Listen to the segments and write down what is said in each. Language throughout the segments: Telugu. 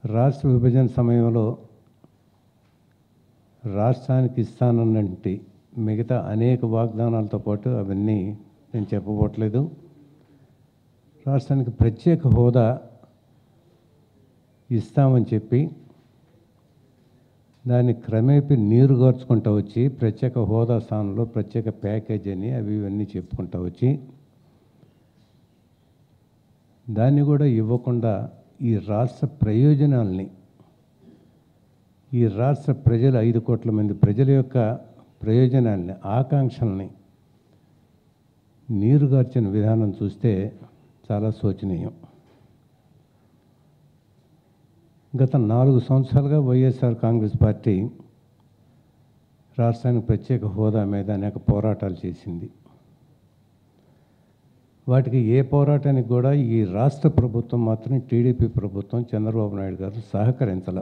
రాష్ట్ర విభజన సమయంలో రాష్ట్రానికి ఇస్తానన్నటి మిగతా అనేక వాగ్దానాలతో పాటు అవన్నీ నేను చెప్పబోట్లేదు రాష్ట్రానికి ప్రత్యేక హోదా ఇస్తామని చెప్పి దాన్ని క్రమేపీ నీరు గార్చుకుంటూ వచ్చి ప్రత్యేక హోదా స్థానంలో ప్రత్యేక ప్యాకేజ్ అని అవి ఇవన్నీ చెప్పుకుంటూ వచ్చి దాన్ని కూడా ఇవ్వకుండా ఈ రాష్ట్ర ప్రయోజనాల్ని ఈ రాష్ట్ర ప్రజలు ఐదు కోట్ల మంది ప్రజల యొక్క ప్రయోజనాల్ని ఆకాంక్షల్ని నీరుగార్చిన విధానం చూస్తే చాలా శోచనీయం గత నాలుగు సంవత్సరాలుగా వైఎస్ఆర్ కాంగ్రెస్ పార్టీ రాష్ట్రానికి ప్రత్యేక హోదా మీద అనేక పోరాటాలు చేసింది వాటికి ఏ పోరాటానికి కూడా ఈ రాష్ట్ర ప్రభుత్వం మాత్రం టీడీపీ ప్రభుత్వం చంద్రబాబు నాయుడు గారు సహకరించాల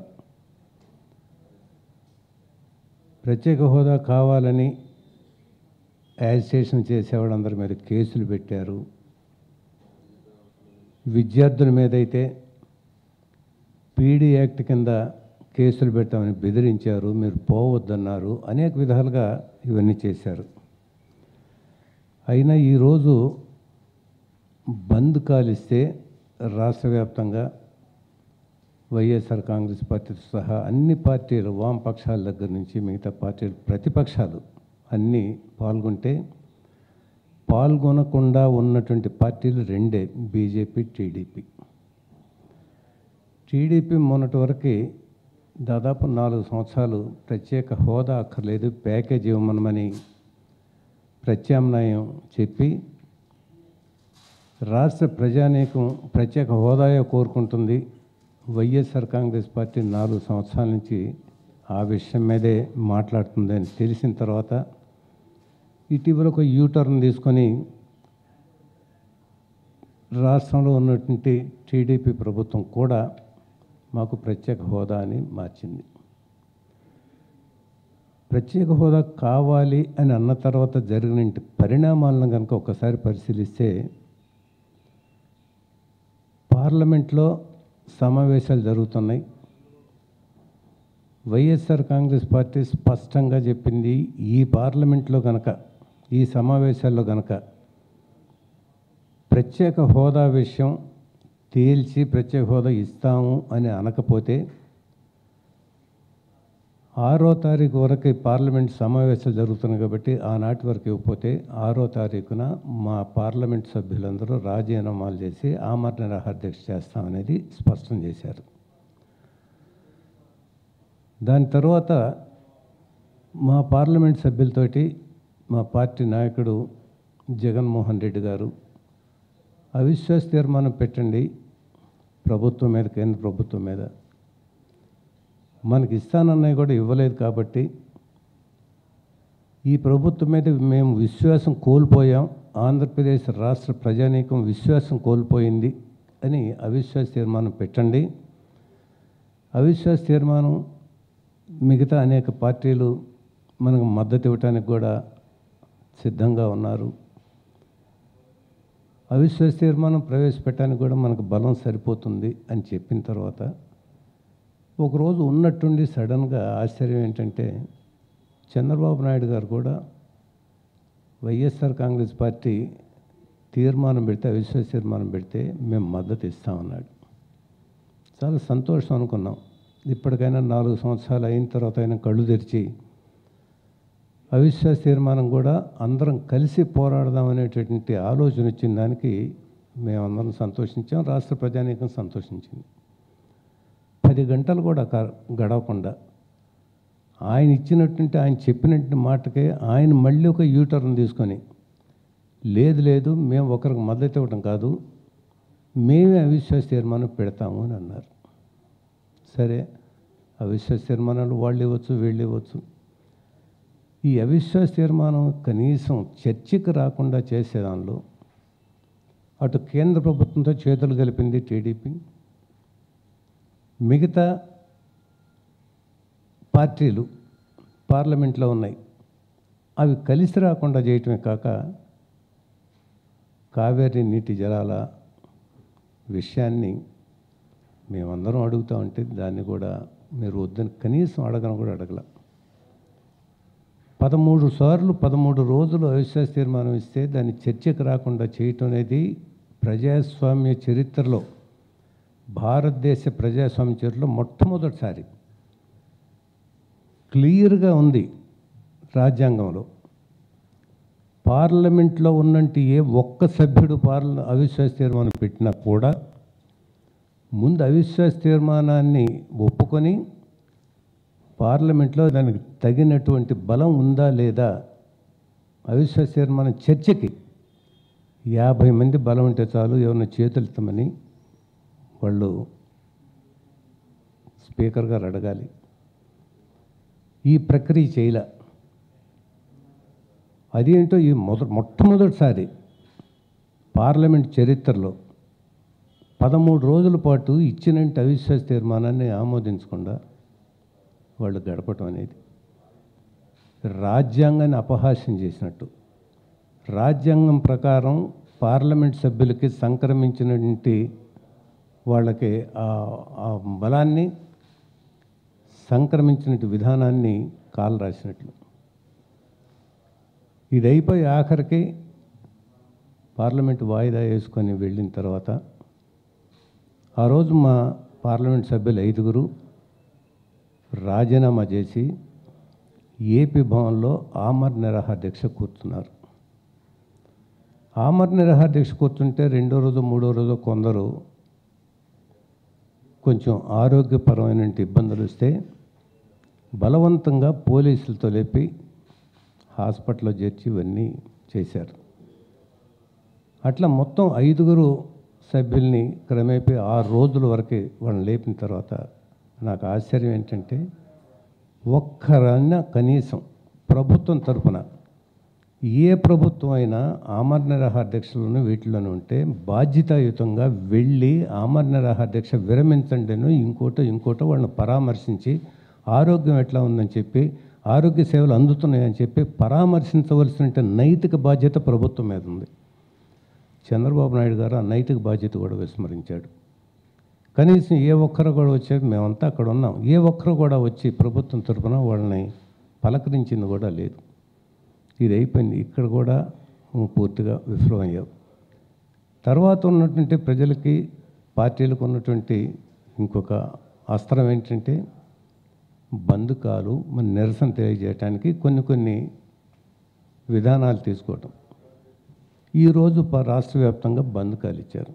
ప్రత్యేక హోదా కావాలని యాజిటేషన్ చేసేవాళ్ళందరి మీద కేసులు పెట్టారు విద్యార్థుల మీద అయితే పీడీ యాక్ట్ కింద కేసులు పెట్టామని బెదిరించారు మీరు పోవద్దన్నారు అనేక విధాలుగా ఇవన్నీ చేశారు అయినా ఈరోజు బంద్ కాలిస్తే రాష్ట్ర వ్యాప్తంగా వైఎస్ఆర్ కాంగ్రెస్ పార్టీతో సహా అన్ని పార్టీలు వామపక్షాల దగ్గర నుంచి మిగతా పార్టీలు ప్రతిపక్షాలు అన్నీ పాల్గొంటే పాల్గొనకుండా ఉన్నటువంటి పార్టీలు రెండే బీజేపీ టీడీపీ టీడీపీ మొన్నటి వరకు దాదాపు నాలుగు సంవత్సరాలు ప్రత్యేక హోదా అక్కర్లేదు ప్యాకేజ్ ఇవ్వమనమని ప్రత్యామ్నాయం చెప్పి రాష్ట్ర ప్రజానీకం ప్రత్యేక హోదాయే కోరుకుంటుంది వైఎస్ఆర్ కాంగ్రెస్ పార్టీ నాలుగు సంవత్సరాల నుంచి ఆ విషయం మీదే మాట్లాడుతుందని తెలిసిన తర్వాత ఇటీవల ఒక యూటర్న్ తీసుకొని రాష్ట్రంలో ఉన్నటువంటి టీడీపీ ప్రభుత్వం కూడా మాకు ప్రత్యేక హోదా అని మార్చింది ప్రత్యేక హోదా కావాలి అని అన్న తర్వాత జరిగిన పరిణామాలను కనుక ఒకసారి పరిశీలిస్తే పార్లమెంట్లో సమావేశాలు జరుగుతున్నాయి వైఎస్ఆర్ కాంగ్రెస్ పార్టీ స్పష్టంగా చెప్పింది ఈ పార్లమెంట్లో గనక ఈ సమావేశాల్లో గనక ప్రత్యేక హోదా విషయం తేల్చి ప్రత్యేక హోదా ఇస్తాము అని అనకపోతే ఆరో తారీఖు వరకు పార్లమెంట్ సమావేశాలు జరుగుతున్నాయి కాబట్టి ఆనాటి వరకు ఇవ్వకపోతే ఆరో తారీఖున మా పార్లమెంట్ సభ్యులందరూ రాజీనామాలు చేసి ఆమరణ నిరాహారదీక్ష చేస్తామనేది స్పష్టం చేశారు దాని తర్వాత మా పార్లమెంట్ సభ్యులతోటి మా పార్టీ నాయకుడు జగన్మోహన్ రెడ్డి గారు అవిశ్వాస తీర్మానం పెట్టండి ప్రభుత్వం మీద కేంద్ర ప్రభుత్వం మీద మనకి ఇస్తానన్నవి కూడా ఇవ్వలేదు కాబట్టి ఈ ప్రభుత్వం మీద మేము విశ్వాసం కోల్పోయాం ఆంధ్రప్రదేశ్ రాష్ట్ర ప్రజానీకం విశ్వాసం కోల్పోయింది అని అవిశ్వాస తీర్మానం పెట్టండి అవిశ్వాస తీర్మానం మిగతా అనేక పార్టీలు మనకు మద్దతు ఇవ్వటానికి కూడా సిద్ధంగా ఉన్నారు అవిశ్వాస తీర్మానం ప్రవేశపెట్టడానికి కూడా మనకు బలం సరిపోతుంది అని చెప్పిన తర్వాత ఒకరోజు ఉన్నట్టుండి సడన్గా ఆశ్చర్యం ఏంటంటే చంద్రబాబు నాయుడు గారు కూడా వైఎస్ఆర్ కాంగ్రెస్ పార్టీ తీర్మానం పెడితే అవిశ్వాస తీర్మానం పెడితే మేము మద్దతు ఇస్తామన్నాడు చాలా సంతోషం అనుకున్నాం ఇప్పటికైనా నాలుగు సంవత్సరాలు అయిన తర్వాత అయినా కళ్ళు తెరిచి అవిశ్వాస తీర్మానం కూడా అందరం కలిసి పోరాడదాం అనేటటువంటి ఆలోచన వచ్చిన దానికి మేమందరం సంతోషించాం రాష్ట్ర ప్రజానీకం సంతోషించింది పది గంటలు కూడా క- గడవకుండా ఆయన ఇచ్చినటువంటి ఆయన చెప్పినటువంటి మాటకే ఆయన మళ్ళీ ఒక యూటర్న్ తీసుకొని లేదు లేదు మేము ఒకరికి మద్దతు ఇవ్వడం కాదు మేమే అవిశ్వాస తీర్మానం పెడతాము అని అన్నారు సరే అవిశ్వాస తీర్మానాలు వాళ్ళు ఇవ్వచ్చు వీళ్ళు ఇవ్వచ్చు ఈ అవిశ్వాస తీర్మానం కనీసం చర్చకి రాకుండా చేసే దానిలో అటు కేంద్ర ప్రభుత్వంతో చేతులు కలిపింది టీడీపీ మిగతా పార్టీలు పార్లమెంట్లో ఉన్నాయి అవి కలిసి రాకుండా చేయటమే కాక కావేరీ నీటి జలాల విషయాన్ని మేమందరం అడుగుతా ఉంటే దాన్ని కూడా మీరు వద్దని కనీసం అడగను కూడా అడగల పదమూడు సార్లు పదమూడు రోజులు అవిశ్వాస తీర్మానం ఇస్తే దాన్ని చర్చకు రాకుండా చేయటం అనేది ప్రజాస్వామ్య చరిత్రలో భారతదేశ ప్రజాస్వామ్య చరిత్రలో మొట్టమొదటిసారి క్లియర్గా ఉంది రాజ్యాంగంలో పార్లమెంట్లో ఉన్నంటి ఏ ఒక్క సభ్యుడు పార్ల అవిశ్వాస తీర్మానం పెట్టినా కూడా ముందు అవిశ్వాస తీర్మానాన్ని ఒప్పుకొని పార్లమెంట్లో దానికి తగినటువంటి బలం ఉందా లేదా అవిశ్వాస తీర్మానం చర్చకి యాభై మంది బలం ఉంటే చాలు ఎవరిన చేతులెత్తమని వాళ్ళు స్పీకర్ గారు అడగాలి ఈ ప్రక్రియ చేయలే అదేంటో ఈ మొద మొట్టమొదటిసారి పార్లమెంట్ చరిత్రలో పదమూడు రోజుల పాటు ఇచ్చినంటి అవిశ్వాస తీర్మానాన్ని ఆమోదించకుండా వాళ్ళు గడపటం అనేది రాజ్యాంగాన్ని అపహాస్యం చేసినట్టు రాజ్యాంగం ప్రకారం పార్లమెంట్ సభ్యులకి సంక్రమించినటువంటి వాళ్ళకి ఆ- ఆ బలాన్ని సంక్రమించిన విధానాన్ని కాలు రాసినట్లు ఇది అయిపోయి ఆఖరికి పార్లమెంట్ వాయిదా వేసుకొని వెళ్ళిన తర్వాత ఆ రోజు మా పార్లమెంట్ సభ్యులు ఐదుగురు రాజీనామా చేసి ఏపీ భవన్లో ఆమర్ నిరాహార దీక్ష కూర్చున్నారు ఆమర్ నిరాహార దీక్ష కూర్చుంటే రెండో రోజు మూడో రోజు కొందరు కొంచెం ఆరోగ్యపరమైన ఇబ్బందులు వస్తే బలవంతంగా పోలీసులతో లేపి హాస్పిటల్లో చేర్చి ఇవన్నీ చేశారు అట్లా మొత్తం ఐదుగురు సభ్యుల్ని క్రమేపీ ఆరు రోజుల వరకు వాళ్ళని లేపిన తర్వాత నాకు ఆశ్చర్యం ఏంటంటే ఒక్కరన్నా కనీసం ప్రభుత్వం తరపున ఏ ప్రభుత్వం అయినా ఆమర నిరాహార దీక్షలను వీటిలోనే ఉంటే బాధ్యతాయుతంగా వెళ్ళి ఆమర నిరాహార దీక్ష విరమించండిను ఇంకోటో ఇంకోటో వాళ్ళని పరామర్శించి ఆరోగ్యం ఎట్లా ఉందని చెప్పి ఆరోగ్య సేవలు అందుతున్నాయని చెప్పి పరామర్శించవలసిన నైతిక బాధ్యత ప్రభుత్వం మీద ఉంది చంద్రబాబు నాయుడు గారు ఆ నైతిక బాధ్యత కూడా విస్మరించాడు కనీసం ఏ ఒక్కరు కూడా వచ్చారు మేమంతా అక్కడ ఉన్నాం ఏ ఒక్కరు కూడా వచ్చి ప్రభుత్వం తరఫున వాళ్ళని పలకరించింది కూడా లేదు ఇది అయిపోయింది ఇక్కడ కూడా నువ్వు పూర్తిగా విఫలమయ్యావు తర్వాత ఉన్నటువంటి ప్రజలకి పార్టీలకు ఉన్నటువంటి ఇంకొక అస్త్రం ఏంటంటే బంధుకాలు మన నిరసన తెలియజేయడానికి కొన్ని కొన్ని విధానాలు తీసుకోవటం ఈరోజు ప- రాష్ట్ర వ్యాప్తంగా బంధుకాలు ఇచ్చారు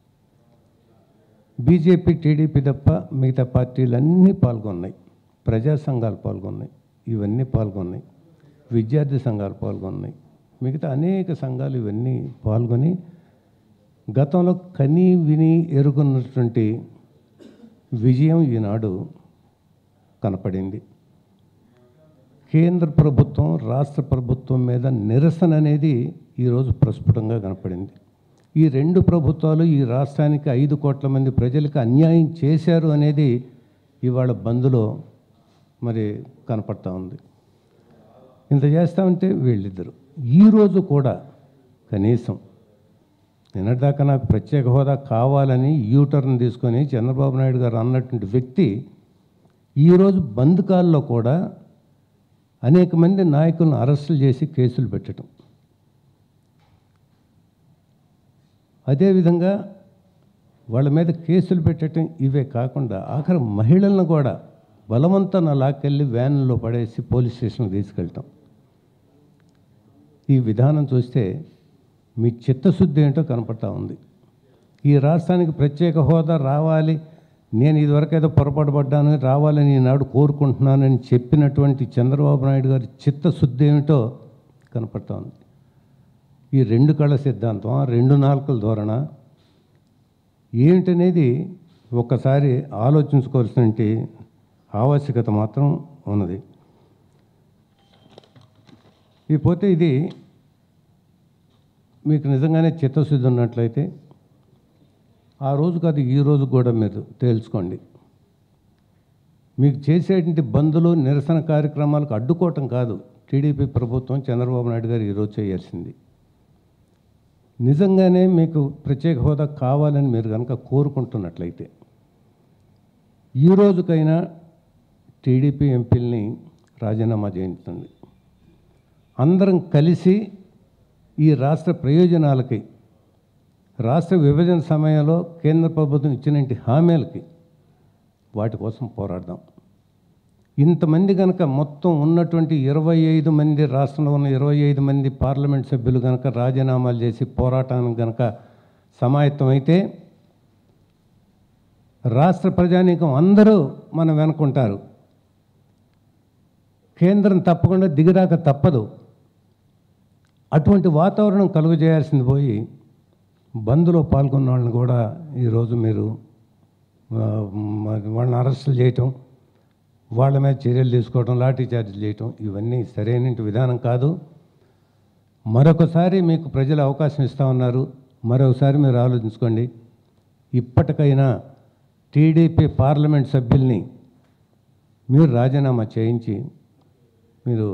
బీజేపీ టీడీపీ తప్ప మిగతా పార్టీలన్నీ పాల్గొన్నాయి ప్రజా సంఘాలు పాల్గొన్నాయి ఇవన్నీ పాల్గొన్నాయి విద్యార్థి సంఘాలు పాల్గొన్నాయి మిగతా అనేక సంఘాలు ఇవన్నీ పాల్గొని గతంలో కని విని ఎరుగున్నటువంటి విజయం ఈనాడు కనపడింది కేంద్ర ప్రభుత్వం రాష్ట్ర ప్రభుత్వం మీద నిరసన అనేది ఈరోజు ప్రస్ఫుటంగా కనపడింది ఈ రెండు ప్రభుత్వాలు ఈ రాష్ట్రానికి ఐదు కోట్ల మంది ప్రజలకు అన్యాయం చేశారు అనేది ఇవాళ బంద్లో మరి కనపడతా ఉంది ఇంత చేస్తామంటే వీళ్ళిద్దరు ఈరోజు కూడా కనీసం నిన్నటిదాకా నాకు ప్రత్యేక హోదా కావాలని యూటర్న్ తీసుకొని చంద్రబాబు నాయుడు గారు అన్నటువంటి వ్యక్తి ఈరోజు బంద్ కాల్లో కూడా అనేక మంది నాయకులను అరెస్టులు చేసి కేసులు పెట్టడం అదేవిధంగా వాళ్ళ మీద కేసులు పెట్టడం ఇవే కాకుండా ఆఖరి మహిళలను కూడా బలవంతాన లాక్కెళ్ళి వ్యాన్లో పడేసి పోలీస్ స్టేషన్కి తీసుకెళ్ళటం ఈ విధానం చూస్తే మీ చిత్తశుద్ధి ఏంటో కనపడతా ఉంది ఈ రాష్ట్రానికి ప్రత్యేక హోదా రావాలి నేను ఇదివరకు ఏదో పొరపాటు పడ్డాను రావాలని ఈనాడు కోరుకుంటున్నానని చెప్పినటువంటి చంద్రబాబు నాయుడు గారి చిత్తశుద్ధి ఏమిటో కనపడతా ఉంది ఈ రెండు కళ్ళ సిద్ధాంతం ఆ రెండు నాలుకల ధోరణ ఏమిటనేది ఒక్కసారి ఆలోచించుకోవాల్సిన ఆవశ్యకత మాత్రం ఉన్నది ఇకపోతే ఇది మీకు నిజంగానే చిత్తశుద్ధి ఉన్నట్లయితే ఆ రోజు కాదు ఈ రోజు కూడా మీరు తేల్చుకోండి మీకు చేసేటువంటి బంధులు నిరసన కార్యక్రమాలకు అడ్డుకోవటం కాదు టీడీపీ ప్రభుత్వం చంద్రబాబు నాయుడు గారు ఈరోజు చేయాల్సింది నిజంగానే మీకు ప్రత్యేక హోదా కావాలని మీరు కనుక కోరుకుంటున్నట్లయితే ఈ రోజుకైనా టీడీపీ ఎంపీలని రాజీనామా చేయించండి అందరం కలిసి ఈ రాష్ట్ర ప్రయోజనాలకి రాష్ట్ర విభజన సమయంలో కేంద్ర ప్రభుత్వం ఇచ్చినటువంటి హామీలకి వాటి కోసం పోరాడదాం ఇంతమంది కనుక మొత్తం ఉన్నటువంటి ఇరవై ఐదు మంది రాష్ట్రంలో ఉన్న ఇరవై ఐదు మంది పార్లమెంట్ సభ్యులు కనుక రాజీనామాలు చేసి పోరాటానికి కనుక సమాయత్తం అయితే రాష్ట్ర ప్రజానీకం అందరూ మనం వెనుకుంటారు కేంద్రం తప్పకుండా దిగిరాక తప్పదు అటువంటి వాతావరణం కలుగజేయాల్సింది పోయి బంద్లో పాల్గొన్న వాళ్ళని కూడా ఈరోజు మీరు ఆ, మ- వాళ్ళని అరెస్టులు చేయటం వాళ్ళ మీద చర్యలు తీసుకోవటం లాఠీ చార్జీలు చేయటం ఇవన్నీ సరైన విధానం కాదు మరొకసారి మీకు ప్రజలు అవకాశం ఇస్తా ఉన్నారు మరొకసారి మీరు ఆలోచించుకోండి ఇప్పటికైనా టీడీపీ పార్లమెంట్ సభ్యుల్ని మీరు రాజీనామా చేయించి మీరు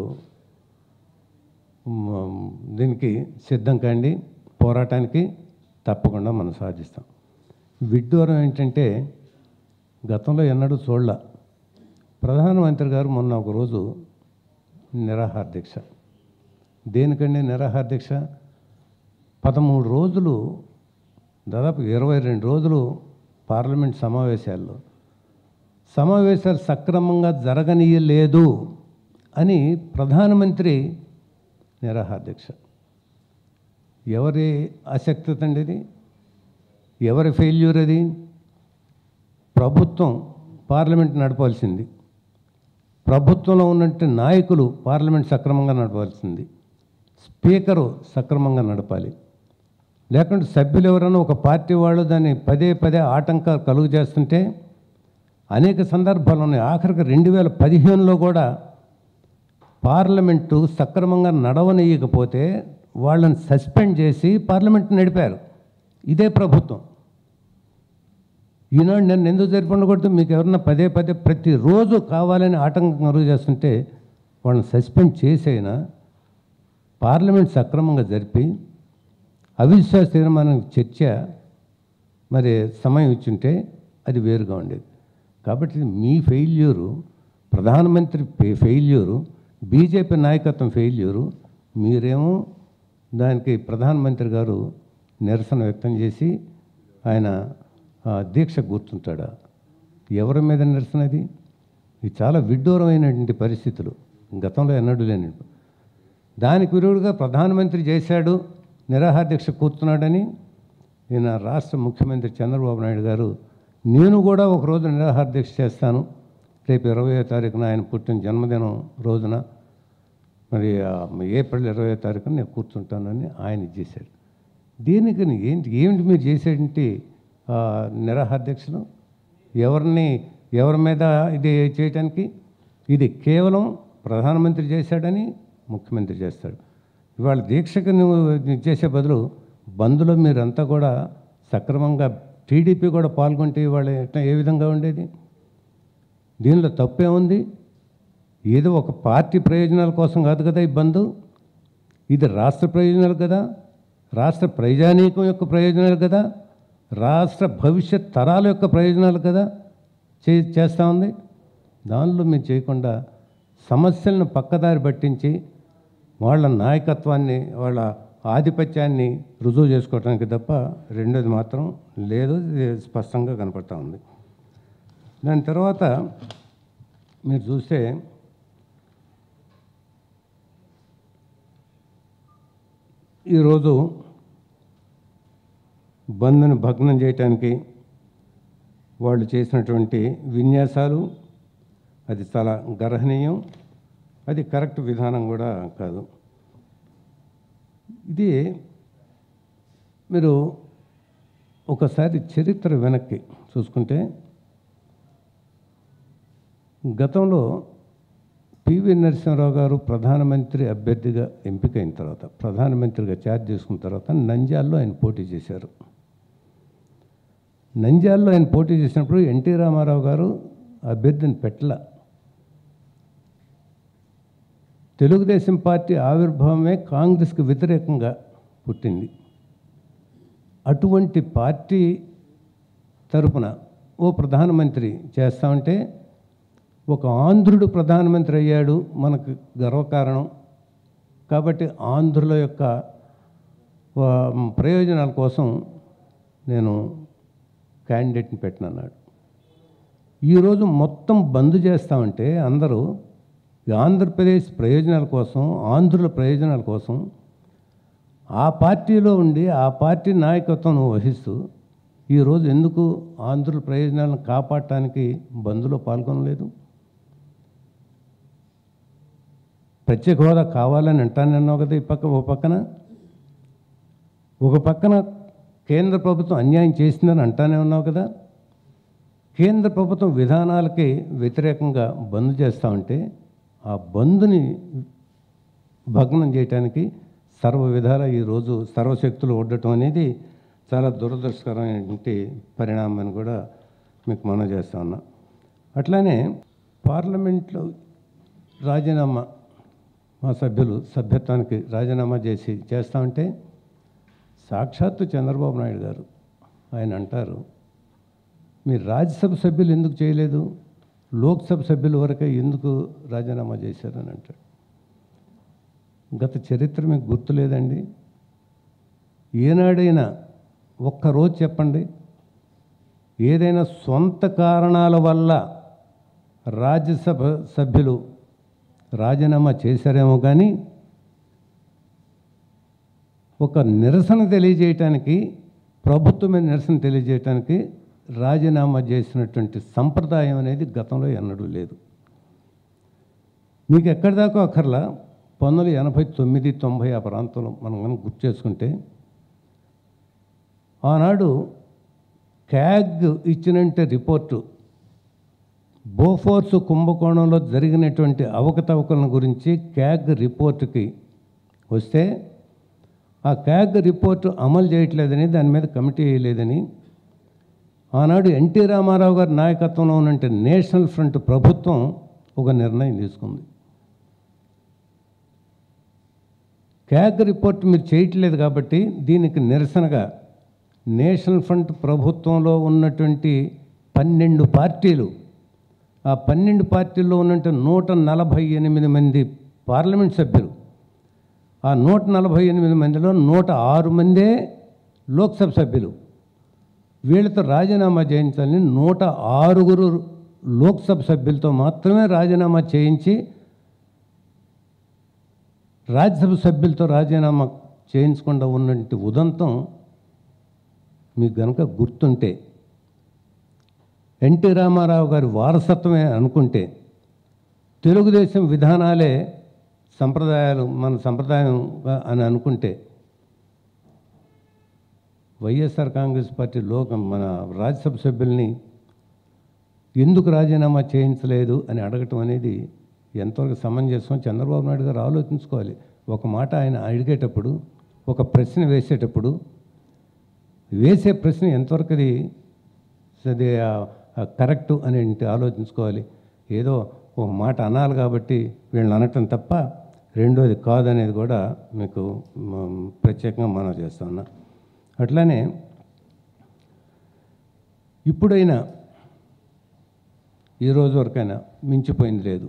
మ్, దీనికి సిద్ధం కండి పోరాటానికి తప్పకుండా మనం సాధిస్తాం విడ్డూరం ఏంటంటే గతంలో ఎన్నడూ చూడలే ప్రధానమంత్రి గారు మొన్న ఒకరోజు నిరాహార దీక్ష దేనికండి నిరాహార దీక్ష పదమూడు రోజులు దాదాపు ఇరవై రెండు రోజులు పార్లమెంట్ సమావేశాల్లో సమావేశాలు సక్రమంగా జరగనీయలేదు అని ప్రధానమంత్రి నిరాహార దీక్ష ఎవరి ఆసక్తి అండి ఇది ఎవరి ఫెయిల్యూర్ అది ప్రభుత్వం పార్లమెంట్ నడపాల్సింది ప్రభుత్వంలో ఉన్నట్టు నాయకులు పార్లమెంట్ సక్రమంగా నడపాల్సింది స్పీకరు సక్రమంగా నడపాలి లేకుంటే సభ్యులు ఎవరైనా ఒక పార్టీ వాళ్ళు దాన్ని పదే పదే ఆటంకాలు కలుగు చేస్తుంటే అనేక సందర్భాలు ఉన్నాయి ఆఖరికి రెండు వేల పదిహేనులో కూడా పార్లమెంటు సక్రమంగా నడవనీయకపోతే వాళ్ళని సస్పెండ్ చేసి పార్లమెంట్ నడిపారు ఇదే ప్రభుత్వం ఈనాడు నన్ను ఎందుకు జరిపండకూడదు మీకు ఎవరన్నా పదే పదే ప్రతిరోజు కావాలని ఆటంకం కలుగు చేస్తుంటే వాళ్ళని సస్పెండ్ చేసైనా పార్లమెంట్ సక్రమంగా జరిపి అవిశ్వాస తీర్మానానికి చర్చ మరి సమయం ఇచ్చుంటే అది వేరుగా ఉండేది కాబట్టి మీ ఫెయిల్యూరు ప్రధానమంత్రి ఫె- ఫెయిల్యూరు బీజేపీ నాయకత్వం ఫెయిల్యూరు మీరేమో దానికి ప్రధానమంత్రి గారు నిరసన వ్యక్తం చేసి ఆయన ఆ, దీక్ష కూర్చుంటాడా ఎవరి మీద నిరసన అది ఇది చాలా విడ్డూరమైనటువంటి పరిస్థితులు గతంలో ఎన్నడూ లేని దానికి విరుడుగా ప్రధానమంత్రి చేశాడు నిరాహార దీక్ష కూర్చున్నాడని ఈయన రాష్ట్ర ముఖ్యమంత్రి చంద్రబాబు నాయుడు గారు నేను కూడా ఒకరోజు నిరాహార దీక్ష చేస్తాను రేపు ఇరవయో తారీఖున ఆయన పుట్టిన జన్మదినం రోజున మరి ఆ, ఏప్రిల్ ఇరవయో తారీఖున నేను కూర్చుంటానని ఆయన ఇచ్చేశాడు దీనికి ఏంటి ఏమిటి మీరు చేసేటువంటి ఆ, నిరాహార దీక్షలు ఎవరిని ఎవరి మీద ఇది చేయటానికి ఇది కేవలం ప్రధానమంత్రి చేశాడని ముఖ్యమంత్రి చేస్తాడు ఇవాళ దీక్షకు నువ్వు ఇది చేసే బదులు బంద్లో మీరంతా కూడా సక్రమంగా టీడీపీ కూడా పాల్గొంటే ఇవాళ ఎట్లా ఏ విధంగా ఉండేది దీనిలో తప్పే ఉంది ఏదో ఒక పార్టీ ప్రయోజనాల కోసం కాదు కదా ఈ బంధు ఇది రాష్ట్ర ప్రయోజనాలు కదా రాష్ట్ర ప్రజానీకం యొక్క ప్రయోజనాలు కదా రాష్ట్ర భవిష్యత్ తరాల యొక్క ప్రయోజనాలు కదా చే చేస్తూ ఉంది దానిలో మీరు చేయకుండా సమస్యలను పక్కదారి పట్టించి వాళ్ళ నాయకత్వాన్ని వాళ్ళ ఆధిపత్యాన్ని రుజువు చేసుకోవడానికి తప్ప రెండోది మాత్రం లేదు ఇది స్పష్టంగా కనపడతా ఉంది దాని తర్వాత మీరు చూస్తే ఈరోజు బంద్ను భగ్నం చేయటానికి వాళ్ళు చేసినటువంటి విన్యాసాలు అది చాలా గర్హనీయం అది కరెక్ట్ విధానం కూడా కాదు ఇది మీరు ఒకసారి చరిత్ర వెనక్కి చూసుకుంటే గతంలో పివి నరసింహరావు గారు ప్రధానమంత్రి అభ్యర్థిగా ఎంపికైన తర్వాత ప్రధానమంత్రిగా ఛార్జ్ చేసుకున్న తర్వాత నంద్యాలలో ఆయన పోటీ చేశారు నంద్యాలలో ఆయన పోటీ చేసినప్పుడు ఎన్టీ రామారావు గారు అభ్యర్థిని పెట్టల తెలుగుదేశం పార్టీ ఆవిర్భావమే కాంగ్రెస్కి వ్యతిరేకంగా పుట్టింది అటువంటి పార్టీ తరపున ఓ ప్రధానమంత్రి చేస్తామంటే ఒక ఆంధ్రుడు ప్రధానమంత్రి అయ్యాడు మనకు గర్వకారణం కాబట్టి ఆంధ్రుల యొక్క ఆ, ప్రయోజనాల కోసం నేను క్యాండిడేట్ని పెట్టినన్నాడు ఈరోజు మొత్తం బంద్ చేస్తామంటే అందరూ ఈ ఆంధ్రప్రదేశ్ ప్రయోజనాల కోసం ఆంధ్రుల ప్రయోజనాల కోసం ఆ పార్టీలో ఉండి ఆ పార్టీ నాయకత్వం నువ్వు వహిస్తూ ఈరోజు ఎందుకు ఆంధ్రుల ప్రయోజనాలను కాపాడటానికి బంద్లో పాల్గొనలేదు ప్రత్యేక హోదా కావాలని అంటానన్నావు కదా ఈ పక్క ఓ పక్కన ఒక పక్కన కేంద్ర ప్రభుత్వం అన్యాయం చేసిందని అంటానే ఉన్నావు కదా కేంద్ర ప్రభుత్వం విధానాలకి వ్యతిరేకంగా బంద్ చేస్తా ఉంటే ఆ బంద్ని భగ్నం చేయడానికి సర్వ విధాల ఈరోజు సర్వశక్తులు ఒడ్డటం అనేది చాలా దురదృష్టకరమైనటువంటి పరిణామం అని కూడా మీకు మనం చేస్తా ఉన్నా అట్లానే పార్లమెంట్లో రాజీనామా మా సభ్యులు సభ్యత్వానికి రాజీనామా చేసి చేస్తామంటే సాక్షాత్తు చంద్రబాబు నాయుడు గారు ఆయన అంటారు మీరు రాజ్యసభ సభ్యులు ఎందుకు చేయలేదు లోక్సభ సభ్యుల వరకే ఎందుకు రాజీనామా చేశారని అంటాడు గత చరిత్ర మీకు గుర్తులేదండి ఏనాడైనా ఒక్కరోజు చెప్పండి ఏదైనా సొంత కారణాల వల్ల రాజ్యసభ సభ్యులు రాజీనామా చేశారేమో కానీ ఒక నిరసన తెలియజేయటానికి ప్రభుత్వం మీద నిరసన తెలియజేయటానికి రాజీనామా చేసినటువంటి సంప్రదాయం అనేది గతంలో ఎన్నడూ లేదు మీకు ఎక్కడి దాకా అక్కర్లా పంతొమ్మిది వందల ఎనభై తొమ్మిది తొంభై ఆ ప్రాంతంలో మనం కనుక గుర్తు చేసుకుంటే ఆనాడు క్యాగ్ ఇచ్చినంటే రిపోర్టు బోఫోర్స్ కుంభకోణంలో జరిగినటువంటి అవకతవకలను గురించి క్యాగ్ రిపోర్టుకి వస్తే ఆ క్యాగ్ రిపోర్టు అమలు చేయట్లేదని దాని మీద కమిటీ వేయలేదని ఆనాడు ఎన్టీ రామారావు గారి నాయకత్వంలో ఉన్నట్టు నేషనల్ ఫ్రంట్ ప్రభుత్వం ఒక నిర్ణయం తీసుకుంది క్యాగ్ రిపోర్ట్ మీరు చేయట్లేదు కాబట్టి దీనికి నిరసనగా నేషనల్ ఫ్రంట్ ప్రభుత్వంలో ఉన్నటువంటి పన్నెండు పార్టీలు ఆ పన్నెండు పార్టీల్లో ఉన్నట్టు నూట నలభై ఎనిమిది మంది పార్లమెంట్ సభ్యులు ఆ నూట నలభై ఎనిమిది మందిలో నూట ఆరు మందే లోక్సభ సభ్యులు వీళ్ళతో రాజీనామా చేయించాలని నూట ఆరుగురు లోక్సభ సభ్యులతో మాత్రమే రాజీనామా చేయించి రాజ్యసభ సభ్యులతో రాజీనామా చేయించకుండా ఉన్నటువంటి ఉదంతం మీకు గనక గుర్తుంటే ఎన్టీ రామారావు గారి వారసత్వమే అనుకుంటే తెలుగుదేశం విధానాలే సంప్రదాయాలు మన సంప్రదాయం అని అనుకుంటే వైఎస్ఆర్ కాంగ్రెస్ పార్టీ లోక మన రాజ్యసభ సభ్యుల్ని ఎందుకు రాజీనామా చేయించలేదు అని అడగటం అనేది ఎంతవరకు సమంజసం చంద్రబాబు నాయుడు గారు ఆలోచించుకోవాలి ఒక మాట ఆయన అడిగేటప్పుడు ఒక ప్రశ్న వేసేటప్పుడు వేసే ప్రశ్న ఎంతవరకు అది అది కరెక్ట్ అని ఆలోచించుకోవాలి ఏదో ఒక మాట అనాలి కాబట్టి వీళ్ళని అనటం తప్ప రెండోది కాదనేది కూడా మీకు మ్, ప్రత్యేకంగా మనం చేస్తా ఉన్నా అట్లానే ఇప్పుడైనా ఈ రోజు వరకైనా మించిపోయింది లేదు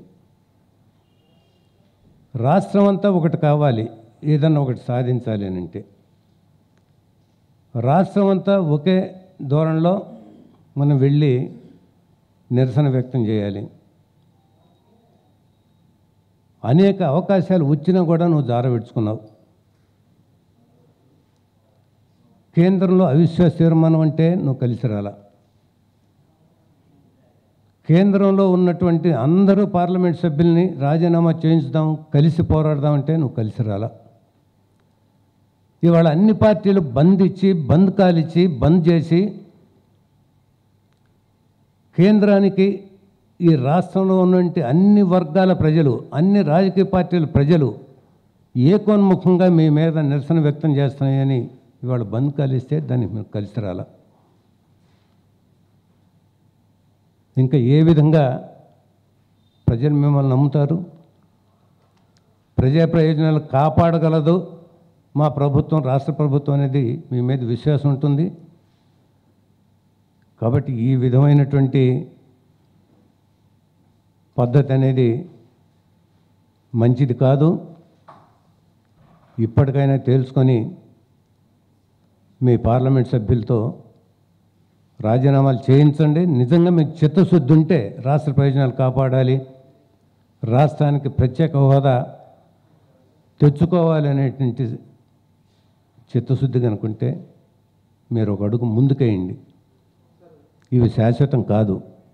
రాష్ట్రం అంతా ఒకటి కావాలి ఏదన్నా ఒకటి సాధించాలి అని అంటే రాష్ట్రం అంతా ఒకే ధోరణిలో మనం వెళ్ళి నిరసన వ్యక్తం చేయాలి అనేక అవకాశాలు వచ్చినా కూడా నువ్వు జారవిడ్చుకున్నావు కేంద్రంలో అవిశ్వాస తీర్మానం అంటే నువ్వు కలిసి రాలా కేంద్రంలో ఉన్నటువంటి అందరూ పార్లమెంట్ సభ్యుల్ని రాజీనామా చేయించుదాం కలిసి పోరాడదాం అంటే నువ్వు కలిసి రాలా ఇవాళ అన్ని పార్టీలు బంద్ ఇచ్చి బంద్ కాలిచ్చి బంద్ చేసి కేంద్రానికి ఈ రాష్ట్రంలో ఉన్నటువంటి అన్ని వర్గాల ప్రజలు అన్ని రాజకీయ పార్టీల ప్రజలు ఏకోన్ముఖంగా మీ మీద నిరసన వ్యక్తం చేస్తున్నాయని ఇవాళ బంద్ కాలిస్తే దాన్ని మీరు కలిసి రాలా ఇంకా ఏ విధంగా ప్రజలు మిమ్మల్ని నమ్ముతారు ప్రజా ప్రయోజనాలు కాపాడగలదు మా ప్రభుత్వం రాష్ట్ర ప్రభుత్వం అనేది మీ మీద విశ్వాసం ఉంటుంది కాబట్టి ఈ విధమైనటువంటి పద్ధతి అనేది మంచిది కాదు ఇప్పటికైనా తేల్చుకొని మీ పార్లమెంట్ సభ్యులతో రాజీనామాలు చేయించండి నిజంగా మీకు చిత్తశుద్ధి ఉంటే రాష్ట్ర ప్రయోజనాలు కాపాడాలి రాష్ట్రానికి ప్రత్యేక హోదా తెచ్చుకోవాలి అనేటువంటి చిత్తశుద్ధి కనుకుంటే మీరు ఒక అడుగు ముందుకేయండి ఇవి శాశ్వతం కాదు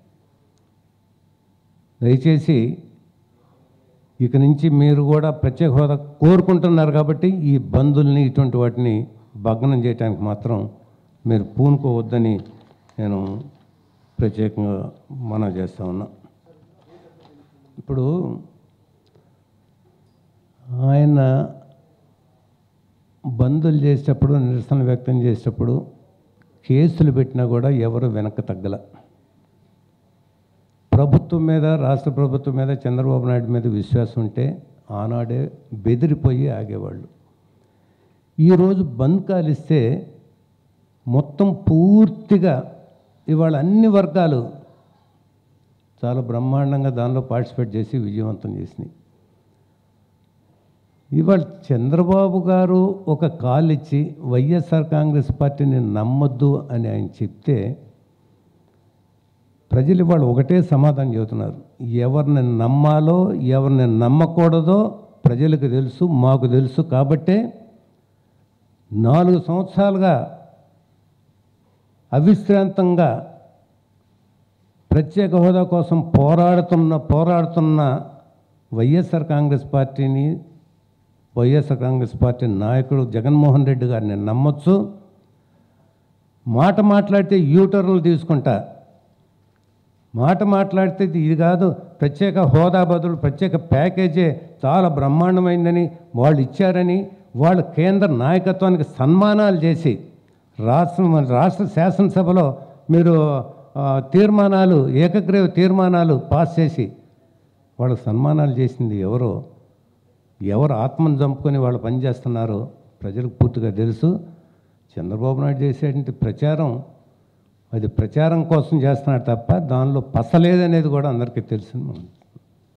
దయచేసి ఇక నుంచి మీరు కూడా ప్రత్యేక హోదా కోరుకుంటున్నారు కాబట్టి ఈ బంధుల్ని ఇటువంటి వాటిని భగ్నం చేయడానికి మాత్రం మీరు పూనుకోవద్దని నేను ప్రత్యేకంగా మనం చేస్తా ఉన్నా ఇప్పుడు ఆయన బంధులు చేసేటప్పుడు నిరసన వ్యక్తం చేసేటప్పుడు కేసులు పెట్టినా కూడా ఎవరు వెనక్కి తగ్గల ప్రభుత్వం మీద రాష్ట్ర ప్రభుత్వం మీద చంద్రబాబు నాయుడు మీద విశ్వాసం ఉంటే ఆనాడే బెదిరిపోయి ఆగేవాళ్ళు ఈరోజు బంద్ కాలిస్తే మొత్తం పూర్తిగా ఇవాళ అన్ని వర్గాలు చాలా బ్రహ్మాండంగా దానిలో పార్టిసిపేట్ చేసి విజయవంతం చేసినాయి ఇవాళ చంద్రబాబు గారు ఒక కాల్ ఇచ్చి వైఎస్ఆర్ కాంగ్రెస్ పార్టీని నమ్మొద్దు అని ఆయన చెప్తే ప్రజలు ఇవాళ ఒకటే సమాధానం చెబుతున్నారు ఎవరిని నమ్మాలో ఎవరిని నమ్మకూడదో ప్రజలకు తెలుసు మాకు తెలుసు కాబట్టే నాలుగు సంవత్సరాలుగా అవిశ్రాంతంగా ప్రత్యేక హోదా కోసం పోరాడుతున్న పోరాడుతున్న వైఎస్ఆర్ కాంగ్రెస్ పార్టీని వైఎస్ఆర్ కాంగ్రెస్ పార్టీ నాయకుడు జగన్మోహన్ రెడ్డి గారిని నమ్మొచ్చు మాట మాట్లాడితే యూటర్న్లు తీసుకుంటా మాట మాట్లాడితే ఇది కాదు ప్రత్యేక హోదా బదులు ప్రత్యేక ప్యాకేజీ చాలా బ్రహ్మాండమైందని వాళ్ళు ఇచ్చారని వాళ్ళు కేంద్ర నాయకత్వానికి సన్మానాలు చేసి రాష్ట్ర మన రాష్ట్ర శాసనసభలో మీరు ఆ, తీర్మానాలు ఏకగ్రీవ తీర్మానాలు పాస్ చేసి వాళ్ళకి సన్మానాలు చేసింది ఎవరో ఎవరు ఆత్మను చంపుకొని వాళ్ళు పనిచేస్తున్నారో ప్రజలకు పూర్తిగా తెలుసు చంద్రబాబు నాయుడు చేసేటువంటి ప్రచారం అది ప్రచారం కోసం చేస్తున్నాడు తప్ప దానిలో పసలేదనేది కూడా అందరికీ తెలిసింది